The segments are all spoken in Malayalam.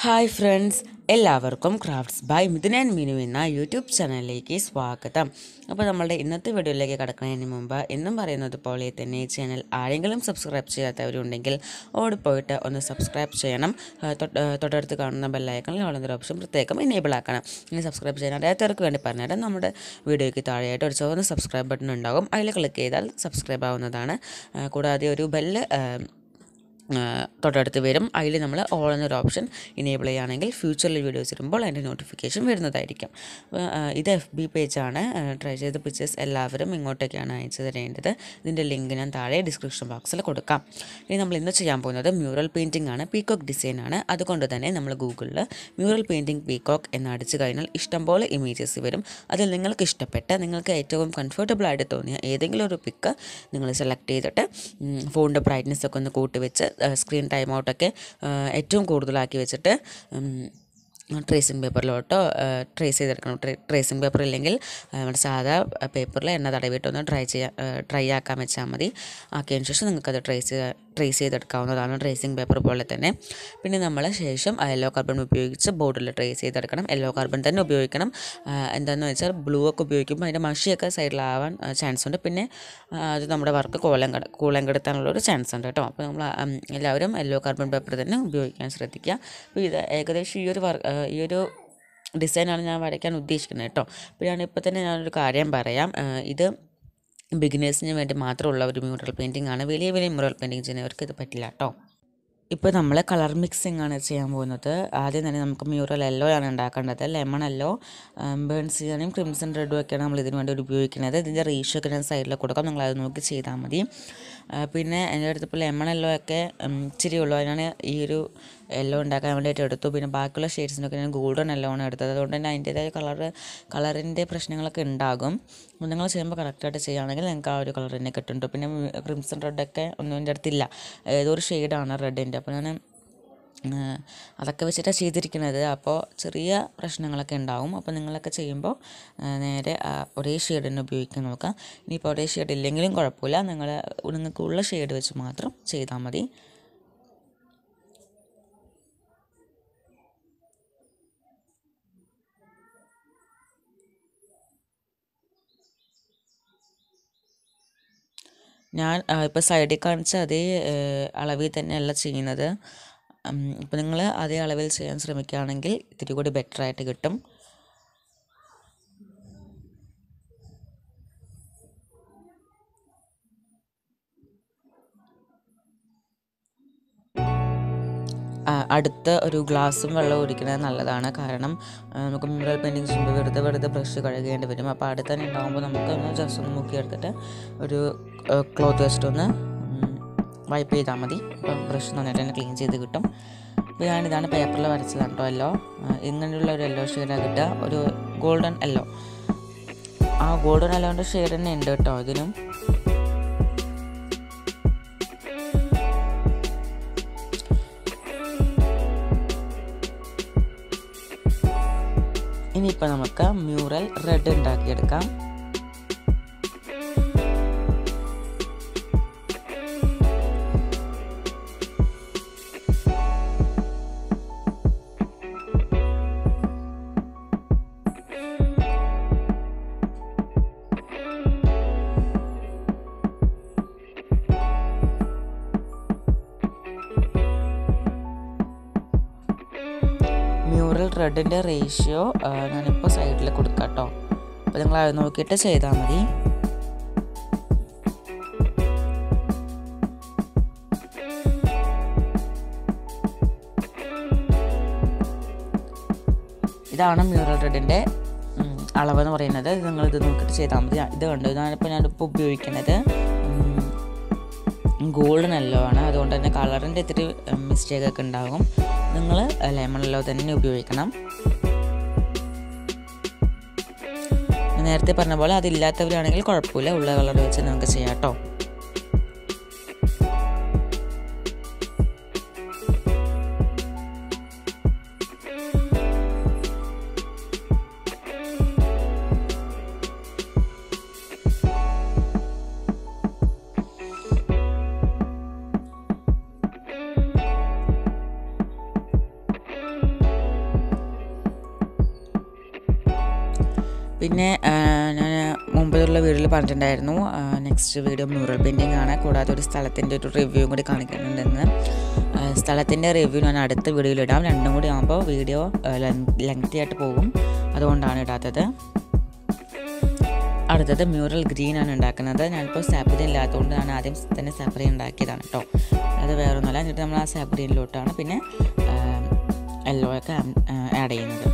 ഹായ് ഫ്രണ്ട്സ് എല്ലാവർക്കും crafts by Mithun and Minu എന്ന യൂട്യൂബ് ചാനലിലേക്ക് സ്വാഗതം അപ്പോൾ നമ്മളുടെ ഇന്നത്തെ വീഡിയോയിലേക്ക് കടക്കുന്നതിന് മുമ്പ് എന്നും പറയുന്നത് പോലെ തന്നെ ഈ ചാനൽ ആരെങ്കിലും സബ്സ്ക്രൈബ് ചെയ്യാത്തവരുണ്ടെങ്കിൽ ഓടിപ്പോയിട്ട് ഒന്ന് സബ്സ്ക്രൈബ് ചെയ്യണം ആ, തൊട്ട്- ആ, തൊട്ടടുത്ത് കാണുന്ന ബെല്ലൈക്കണിൽ ഓടുന്നൊരു ഓപ്ഷൻ പ്രത്യേകം എനേബിൾ ആക്കണം ഇനി സബ്സ്ക്രൈബ് ചെയ്യാൻ അറിയാത്തവർക്ക് വേണ്ടി പറഞ്ഞിട്ട് നമ്മുടെ വീഡിയോയ്ക്ക് താഴെയായിട്ട് ഒരു ചുവന്ന സബ്സ്ക്രൈബ് ബട്ടൺ ഉണ്ടാകും അതിൽ ക്ലിക്ക് ചെയ്താൽ സബ്സ്ക്രൈബ് ആവുന്നതാണ് ആ, കൂടാതെ ഒരു ബെല്ല് തൊട്ടടുത്ത് വരും അതിൽ നമ്മൾ ഓൾ എന്നൊരു ഓപ്ഷൻ ഇനേബിൾ ചെയ്യുകയാണെങ്കിൽ ഫ്യൂച്ചറിൽ വീഡിയോസ് വരുമ്പോൾ അതിൻ്റെ നോട്ടിഫിക്കേഷൻ വരുന്നതായിരിക്കും അപ്പോൾ, ആ, ഇത് എഫ് ബി പേജാണ് ട്രൈ ചെയ്ത പിക്ചേഴ്സ് എല്ലാവരും ഇങ്ങോട്ടേക്കാണ് അയച്ചു തരേണ്ടത് ഇതിൻ്റെ ലിങ്ക് ഞാൻ താഴെ ഡിസ്ക്രിപ്ഷൻ ബോക്സിൽ കൊടുക്കാം ഇനി നമ്മൾ ഇന്ന് ചെയ്യാൻ പോകുന്നത് മ്യൂറൽ പെയിൻറ്റിംഗ് ആണ് പീകോക്ക് ഡിസൈൻ ആണ് അതുകൊണ്ട് തന്നെ നമ്മൾ ഗൂഗിളിൽ മ്യൂറൽ പെയിൻറ്റിംഗ് പീകോക്ക് എന്ന് അടിച്ചു കഴിഞ്ഞാൽ ഇഷ്ടംപോലെ ഇമേജസ് വരും അതിൽ നിങ്ങൾക്ക് ഇഷ്ടപ്പെട്ട നിങ്ങൾക്ക് ഏറ്റവും കംഫർട്ടബിൾ ആയിട്ട് തോന്നിയ ഏതെങ്കിലും ഒരു പിക്ക് നിങ്ങൾ സെലക്ട് ചെയ്തിട്ട് ഫോണിൻ്റെ ബ്രൈറ്റ്നസ് ഒക്കെ ഒന്ന് കൂട്ടി വെച്ച് സ്ക്രീൻ ടൈം ഔട്ടൊക്കെ ഏറ്റവും കൂടുതലാക്കി വെച്ചിട്ട് ട്രേസിങ് പേപ്പറിലോട്ടോ ട്രേസ് ചെയ്തെടുക്കണം ട്രേസിങ് പേപ്പർ ഇല്ലെങ്കിൽ ആ, നമ്മുടെ സാധാ പേപ്പറിൽ എണ്ണ തടവിയിട്ടൊന്ന് ഡ്രൈ ചെയ്യാൻ ഡ്രൈ ആക്കാൻ വെച്ചാൽ മതി ആക്കിയതിന് ശേഷം നിങ്ങൾക്കത് ട്രേസ് ട്രേസ് ചെയ്തെടുക്കാവുന്നതാണ് ട്രേസിങ് പേപ്പർ പോലെ തന്നെ പിന്നെ നമ്മൾ ശേഷം യെല്ലോ കാർബൺ ഉപയോഗിച്ച് ബോർഡിൽ ട്രേസ് ചെയ്തെടുക്കണം യെല്ലോ കാർബൺ തന്നെ ഉപയോഗിക്കണം ആ, എന്താണെന്ന് വെച്ചാൽ ബ്ലൂ ഒക്കെ ഉപയോഗിക്കുമ്പോൾ അതിൻ്റെ മഷിയൊക്കെ സൈഡിലാവാൻ ചാൻസ് ഉണ്ട് പിന്നെ ആ, അത് നമ്മുടെ വർക്ക് കോലം കട കൂലം കെടുത്താനുള്ളൊരു ചാൻസ് ഉണ്ട് കേട്ടോ അപ്പോൾ നമ്മൾ ഉം, എല്ലാവരും യെല്ലോ കാർബൺ പേപ്പർ തന്നെ ഉപയോഗിക്കാൻ ശ്രദ്ധിക്കുക അപ്പോൾ ഇത് ഏകദേശം ഈ ഒരു വർ ഈ ഒരു ഡിസൈനാണ് ഞാൻ വരയ്ക്കാൻ ഉദ്ദേശിക്കുന്നത് കേട്ടോ അപ്പോൾ ഞാൻ ഇപ്പോൾ തന്നെ ഞാനൊരു കാര്യം പറയാം ആ, ഇത് ബിഗിനേഴ്സിന് വേണ്ടി മാത്രമുള്ള ഒരു മ്യൂറൽ പെയിൻറ്റിംഗ് ആണ് വലിയ വലിയ മ്യൂറൽ പെയിൻറ്റിംഗ് ചെയ്യുന്നവർക്ക് ഇത് പറ്റില്ല കേട്ടോ ഇപ്പോൾ നമ്മൾ കളർ മിക്സിംഗ് ആണ് ചെയ്യാൻ പോകുന്നത് ആദ്യം തന്നെ നമുക്ക് മ്യൂറൽ യെല്ലോ ആണ് ഉണ്ടാക്കേണ്ടത് ലെമൺ യെല്ലോ ബേൺ ചെയ്യാനും ക്രിംസൺ റെഡും ഒക്കെയാണ് നമ്മൾ ഇതിന് വേണ്ടി ഉപയോഗിക്കുന്നത് ഇതിൻ്റെ റേഷ്യോ ഒക്കെ ഞാൻ സൈഡിൽ കൊടുക്കാം നിങ്ങൾ അത് നോക്കി ചെയ്താൽ മതി ആ, പിന്നെ എൻ്റെ അടുത്ത് ഇപ്പോൾ ലെമൺ യെല്ലോ ഒക്കെ ഉം, ഇച്ചിരി ഉള്ളൂ അതിനാണ് ഈ ഒരു യെല്ലോ ഉണ്ടാക്കാൻ വേണ്ടിയിട്ട് എടുത്തു പിന്നെ ബാക്കിയുള്ള ഷെയ്ഡ്സിനൊക്കെ ഞാൻ ഗോൾഡൻ യെല്ലോ ആണ് എടുത്തത് അതുകൊണ്ട് തന്നെ അതിൻ്റേതായ കളർ കളറിൻ്റെ പ്രശ്നങ്ങളൊക്കെ ഉണ്ടാകും അപ്പോൾ നിങ്ങൾ ചെയ്യുമ്പോൾ കറക്റ്റായിട്ട് ചെയ്യുകയാണെങ്കിൽ നിങ്ങൾക്ക് ആ ഒരു കളർ തന്നെ കിട്ടുന്നുണ്ട് പിന്നെ ക്രിംസൺ റെഡൊക്കെ ഒന്നും എൻ്റെ അടുത്തില്ല ഏതോ ഒരു ഷെയ്ഡാണ് റെഡിൻ്റെ അപ്പോൾ ഞാൻ ആ, അതൊക്കെ വെച്ചിട്ടാണ് ചെയ്തിരിക്കുന്നത് അപ്പോൾ ചെറിയ പ്രശ്നങ്ങളൊക്കെ ഉണ്ടാവും അപ്പോൾ നിങ്ങളൊക്കെ ചെയ്യുമ്പോൾ ആ, നേരെ ആ ഒരേ ഷെയ്ഡ് തന്നെ ഉപയോഗിക്കാൻ നോക്കാം ഇനിയിപ്പോൾ ഒരേ ഷെയ്ഡ് ഇല്ലെങ്കിലും കുഴപ്പമില്ല നിങ്ങൾ നിങ്ങൾക്കുള്ള ഷെയ്ഡ് വെച്ച് മാത്രം ചെയ്താൽ മതി ഞാൻ ഇപ്പോൾ സൈഡിൽ കാണിച്ച അതേ ഏഹ്, അളവിൽ തന്നെയല്ല ചെയ്യുന്നത് അപ്പോൾ നിങ്ങൾ അതേ അളവിൽ ചെയ്യാൻ ശ്രമിക്കുകയാണെങ്കിൽ ഇത്തിരി കൂടി ബെറ്റർ ആയിട്ട് കിട്ടും ആ, അടുത്ത ഒരു ഗ്ലാസ്സും വെള്ളം ഒഴിക്കുന്നത് നല്ലതാണ് കാരണം ആ, നമുക്ക് മ്യൂറൽ പെയിൻറ്റിങ് ചെയ്യുമ്പോൾ വെറുതെ വെറുതെ ബ്രഷ് കഴുകേണ്ടി വരും അപ്പോൾ അടുത്ത് തന്നെ ഉണ്ടാകുമ്പോൾ നമുക്കൊന്ന് ജസ്റ്റ് ഒന്ന് മുക്കിയെടുത്തിട്ട് ഒരു ക്ലോത്ത് വെച്ചിട്ട് ഒന്ന് വൈപ്പ് ചെയ്താൽ മതി അപ്പം ബ്രഷ് നന്നായിട്ട് തന്നെ ക്ലീൻ ചെയ്ത് കിട്ടും അപ്പോൾ ഞാനിതാണ് പേപ്പറിൽ വരച്ചതാണ് കേട്ടോ യെല്ലോ ഇങ്ങനെയുള്ള ഒരു യെല്ലോ ഷെയ്ഡാണ് കിട്ടുക ഒരു ഗോൾഡൻ യെല്ലോ ആ ഗോൾഡൻ യെല്ലോൻ്റെ ഷെയ്ഡ് തന്നെ ഉണ്ട് കേട്ടോ ഇതിനും ഇനിയിപ്പോൾ നമുക്ക് മ്യൂറൽ റെഡ് ഉണ്ടാക്കിയെടുക്കാം മ്യൂറൽ റെഡിൻ്റെ റേഷ്യോ ഞാനിപ്പോൾ സൈഡിൽ കൊടുക്കാം കേട്ടോ അപ്പോൾ നിങ്ങൾ അത് നോക്കിയിട്ട് ചെയ്താൽ മതി ഇതാണ് മ്യൂറൽ റെഡിൻ്റെ അളവെന്ന് പറയുന്നത് ഇത് നിങ്ങൾ ഇത് നോക്കിയിട്ട് ചെയ്താൽ മതി ഇത് കണ്ടു ഇതാണിപ്പോൾ ഞാനിപ്പോൾ ഉപയോഗിക്കുന്നത് ഗോൾഡൻ യെല്ലോ ആണ് അതുകൊണ്ട് തന്നെ കളറിൻ്റെ ഇത്തിരി മിസ്റ്റേക്ക് ഒക്കെ ഉണ്ടാകും നിങ്ങൾ ലെമൺ യെല്ലോ തന്നെ ഉപയോഗിക്കണം ഞാൻ നേരത്തെ പറഞ്ഞ പോലെ അതില്ലാത്തവരാണെങ്കിൽ കുഴപ്പമില്ല ഉള്ള കളർ വെച്ച് നിങ്ങൾക്ക് ചെയ്യാം കേട്ടോ പിന്നെ ഞാൻ മുമ്പിലുള്ള വീഡിയോയിൽ പറഞ്ഞിട്ടുണ്ടായിരുന്നു നെക്സ്റ്റ് വീഡിയോ മ്യൂറൽ പെയിൻറ്റിംഗ് ആണ് കൂടാതെ ഒരു സ്ഥലത്തിൻ്റെ ഒരു റിവ്യൂ കൂടി കാണിക്കുന്നുണ്ടെന്ന് ആ, സ്ഥലത്തിൻ്റെ റിവ്യൂ ഞാൻ അടുത്ത വീഡിയോയിൽ ഇടാം രണ്ടും കൂടി ആകുമ്പോൾ വീഡിയോ ലെങ്തി ആയിട്ട് പോകും അതുകൊണ്ടാണ് ഇടാത്തത് അടുത്തത് മ്യൂറൽ ഗ്രീൻ ആണ് ഉണ്ടാക്കുന്നത് ഞാനിപ്പോൾ സാപ്രിൻ ഇല്ലാത്തതുകൊണ്ട് ഞാൻ ആദ്യം തന്നെ സാപ്രിൻ ഉണ്ടാക്കിയതാണ് കേട്ടോ അത് വേറെ ഒന്നുമല്ല എന്നിട്ട് നമ്മൾ ആ സാപ്രിനിലോട്ടാണ് പിന്നെ യെല്ലോ ഒക്കെ ആഡ് ചെയ്യുന്നത്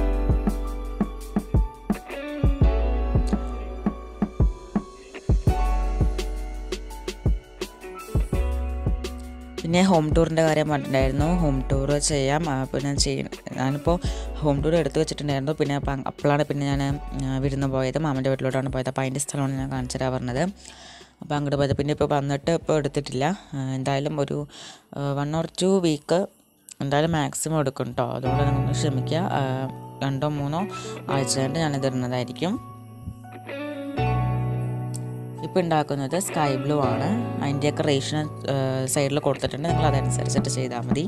പിന്നെ ഹോം ടൂറിൻ്റെ കാര്യം പറഞ്ഞിട്ടുണ്ടായിരുന്നു ഹോം ടൂർ ചെയ്യാം ആ, അപ്പോൾ ഞാൻ ചെയ്യ ഞാനിപ്പോൾ ഹോം ടൂർ എടുത്തു വെച്ചിട്ടുണ്ടായിരുന്നു പിന്നെ അപ്പം അപ്പോഴാണ് പിന്നെ ഞാൻ വിരുന്ന് പോയത് മാമൻ്റെ വീട്ടിലോട്ടാണ് പോയത് അപ്പോൾ അതിൻ്റെ സ്ഥലമാണ് ഞാൻ കാണിച്ചു തരാൻ പറഞ്ഞത് അപ്പോൾ അങ്ങോട്ട് പോയത് പിന്നെ ഇപ്പോൾ വന്നിട്ട് ഇപ്പോൾ എടുത്തിട്ടില്ല ആ, എന്തായാലും ഒരു വൺ ഓർ ടു വീക്ക് എന്തായാലും മാക്സിമം എടുക്കും കേട്ടോ അതുകൊണ്ട് നിങ്ങൾ ക്ഷമിക്കുക ആ, രണ്ടോ മൂന്നോ ആഴ്ച കൊണ്ട് ഞാനിത് ഇടുന്നതായിരിക്കും ഇപ്പോൾ ഉണ്ടാക്കുന്നത് സ്കൈ ബ്ലൂ ആണ് അതിൻ്റെയൊക്കെ റേഷൻ സൈഡിൽ കൊടുത്തിട്ടുണ്ട് നിങ്ങൾ അതനുസരിച്ചിട്ട് ചെയ്താൽ മതി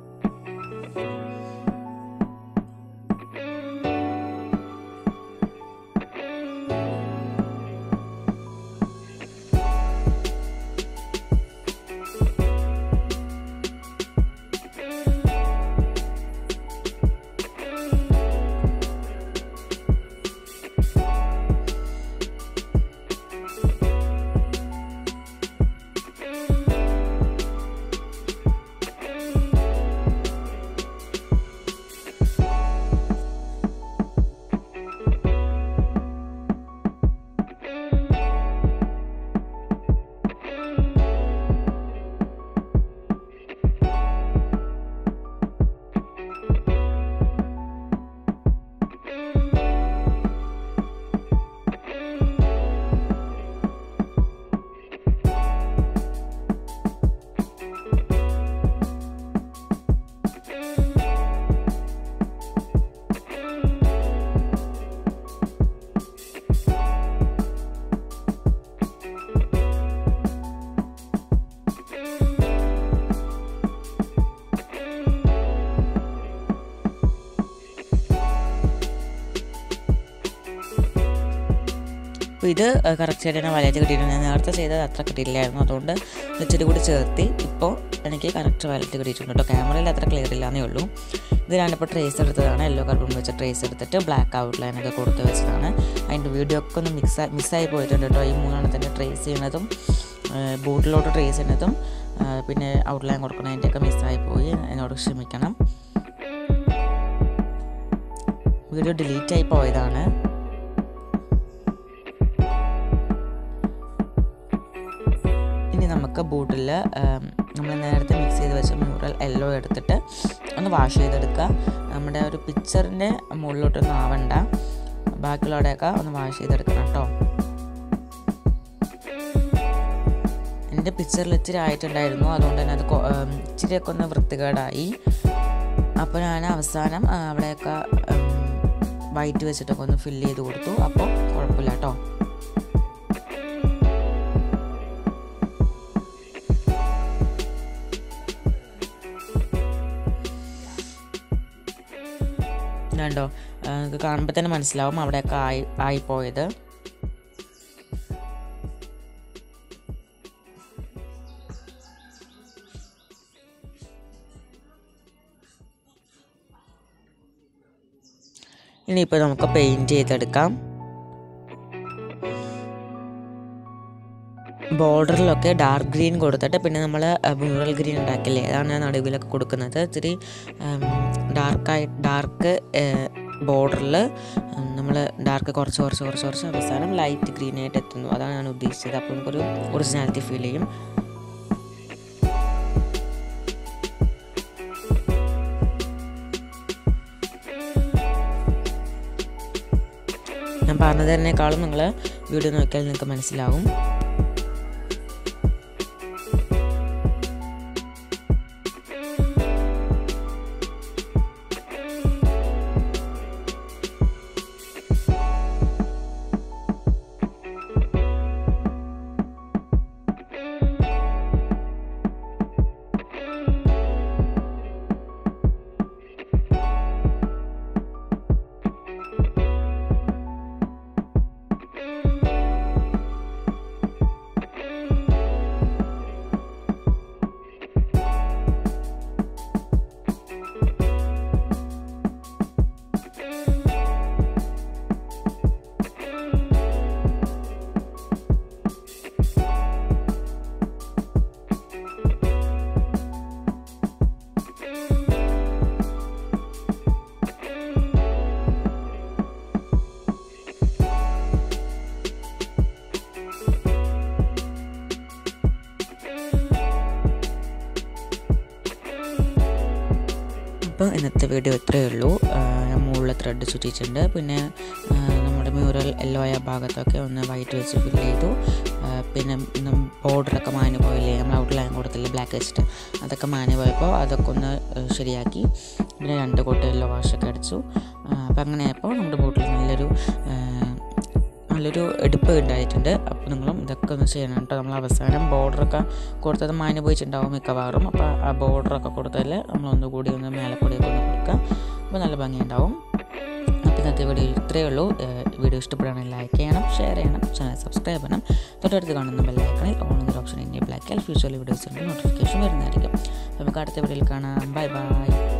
അപ്പോൾ ഇത് കറക്റ്റ് ആയിട്ട് തന്നെ വലയറ്റ് കിട്ടിയിട്ടുണ്ട് ഞാൻ നേരത്തെ ചെയ്തത് അത്ര കിട്ടിയില്ലായിരുന്നു അതുകൊണ്ട് ഇച്ചിരി കൂടി ചേർത്തി ഇപ്പോൾ എനിക്ക് കറക്റ്റ് വലറ്റ് കിട്ടിയിട്ടുണ്ട് കേട്ടോ ക്യാമറയിൽ അത്ര ക്ലിയർ ഇല്ലാന്നേ ഉള്ളൂ ഇത് ഞാനിപ്പോൾ ട്രേസ് എടുത്തതാണ് യെല്ലോ കാർബൺ വെച്ച ട്രേസ് എടുത്തിട്ട് ബ്ലാക്ക് ഔട്ട്ലൈനൊക്കെ കൊടുത്ത് വെച്ചതാണ് അതിൻ്റെ വീഡിയോ ഒക്കെ ഒന്ന് മിക്സ് മിസ്സായി പോയിട്ടുണ്ട് കേട്ടോ ഈ മൂന്നെണ്ണത്തിൻ്റെ ട്രേസ് ചെയ്യുന്നതും ബോട്ടിലോട്ട് ട്രേസ് ചെയ്യുന്നതും ആ, പിന്നെ ഔട്ട്ലൈൻ കൊടുക്കുന്നതിൻ്റെയൊക്കെ മിസ്സായി പോയി എന്നോട് ക്ഷമിക്കണം വീഡിയോ ഡിലീറ്റ് ആയി പോയതാണ് ഇനി നമുക്ക് ബോട്ടിൽ നമ്മൾ നേരത്തെ മിക്സ് ചെയ്ത് വെച്ച മ്യൂറൽ യെല്ലോ എടുത്തിട്ട് ഒന്ന് വാഷ് ചെയ്തെടുക്കുക നമ്മുടെ ഒരു പിക്ചറിൻ്റെ മുകളിലോട്ടൊന്നും ആവണ്ട ബാക്കിയുള്ളവിടെയൊക്കെ ഒന്ന് വാഷ് ചെയ്തെടുക്കണം കേട്ടോ എൻ്റെ പിക്ചറിൽ ഇച്ചിരി ആയിട്ടുണ്ടായിരുന്നു അതുകൊണ്ട് തന്നെ അത് കൊ- ഉം, ഇച്ചിരിയൊക്കെ ഒന്ന് വൃത്തികേടായി അപ്പോൾ ഞാൻ അവസാനം ആ, അവിടെയൊക്കെ വൈറ്റ് വെച്ചിട്ടൊക്കെ ഒന്ന് ഫില്ല് ചെയ്ത് കൊടുത്തു അപ്പോൾ കുഴപ്പമില്ല കേട്ടോ കണ്ടോ നിങ്ങൾക്ക് കാണുമ്പോൾ തന്നെ മനസ്സിലാവും അവിടെയൊക്കെ ആയി ആയിപ്പോയത് ഇനിയിപ്പോൾ നമുക്ക് പെയിൻറ്റ് ചെയ്തെടുക്കാം ബോർഡറിലൊക്കെ ഡാർക്ക് ഗ്രീൻ കൊടുത്തിട്ട് പിന്നെ നമ്മൾ മ്യൂറൽ ഗ്രീൻ ഉണ്ടാക്കില്ലേ അതാണ് ഞാൻ നടുവിലൊക്കെ കൊടുക്കുന്നത് ഇത്തിരി ഡാർക്കായി ഡാർക്ക് ബോർഡറിൽ നമ്മൾ ഡാർക്ക് കുറച്ച് കുറച്ച് കുറച്ച് കുറച്ച് അവസാനം ലൈറ്റ് ഗ്രീൻ ആയിട്ട് എത്തുന്നു അതാണ് ഞാൻ ഉദ്ദേശിച്ചത് അപ്പോൾ നമുക്കൊരു ഒറിജിനാലിറ്റി ഫീൽ ചെയ്യും ഞാൻ പറഞ്ഞതിനേക്കാളും നിങ്ങൾ വീഡിയോ നോക്കിയാൽ നിങ്ങൾക്ക് മനസ്സിലാവും ഇന്നത്തെ വീഡിയോ ഇത്രയേ ഉള്ളൂ ആ, ഞാൻ മുകളിൽ ത്രെഡ് ചുറ്റിയിട്ടുണ്ട് പിന്നെ ആ, നമ്മുടെ മ്യൂറൽ യെല്ലോ ആയ ഭാഗത്തൊക്കെ ഒന്ന് വൈറ്റ് വെച്ച് ഫില്ല് ചെയ്തു ആ, പിന്നെ ബോർഡറൊക്കെ മാഞ്ഞു പോയില്ലേ നമ്മൾ ഔട്ട്ലൈൻ കൊടുത്തില്ലേ ബ്ലാക്ക് വെച്ചിട്ട് അതൊക്കെ മാഞ്ഞു പോയപ്പോൾ അതൊക്കെ ഒന്ന് ആ, ശരിയാക്കി പിന്നെ രണ്ട് കോട്ട് യെല്ലോ വാഷൊക്കെ അടിച്ചു അപ്പം അങ്ങനെ ആയപ്പോൾ നമ്മുടെ ബോട്ടിൽ നല്ലൊരു ആ, നല്ലൊരു എടുപ്പ് ഉണ്ടായിട്ടുണ്ട് അപ്പോൾ നിങ്ങളും ഇതൊക്കെ ഒന്ന് ചെയ്യണം കേട്ടോ നമ്മൾ അവസാനം ബോർഡറൊക്കെ കൊടുത്തത് മാഞ്ഞു പോയിട്ടുണ്ടാവും മിക്കവാറും അപ്പോൾ ആ ബോർഡറൊക്കെ കൊടുത്തതിൽ നമ്മൾ ഒന്നുകൂടി ഒന്ന് മേലെക്കൂടിയൊക്കെ ഒന്ന് കൊടുക്കാം അപ്പോൾ നല്ല ഭംഗിയുണ്ടാവും അപ്പോൾ ഇന്നത്തെ വീഡിയോ ഇത്രയേ ഉള്ളൂ ഏഹ് വീഡിയോ ഇഷ്ടപ്പെടുകയാണെങ്കിൽ ലൈക്ക് ചെയ്യണം ഷെയർ ചെയ്യണം ചാനൽ സബ്സ്ക്രൈബ് ചെയ്യണം തൊട്ടടുത്ത് കാണുന്ന ബെല്ലൈക്കണിൽ ഓൺ എന്നൊരു ഓപ്ഷൻ എന്നെ ബ്ലാക്കിയാൽ ഫ്യൂച്ചറിൽ വീഡിയോസിൻ്റെ നോട്ടിഫിക്കേഷൻ വരുന്നതായിരിക്കും അപ്പോൾ നമുക്ക് അടുത്ത വീഡിയോയിൽ കാണാം ബൈ ബൈ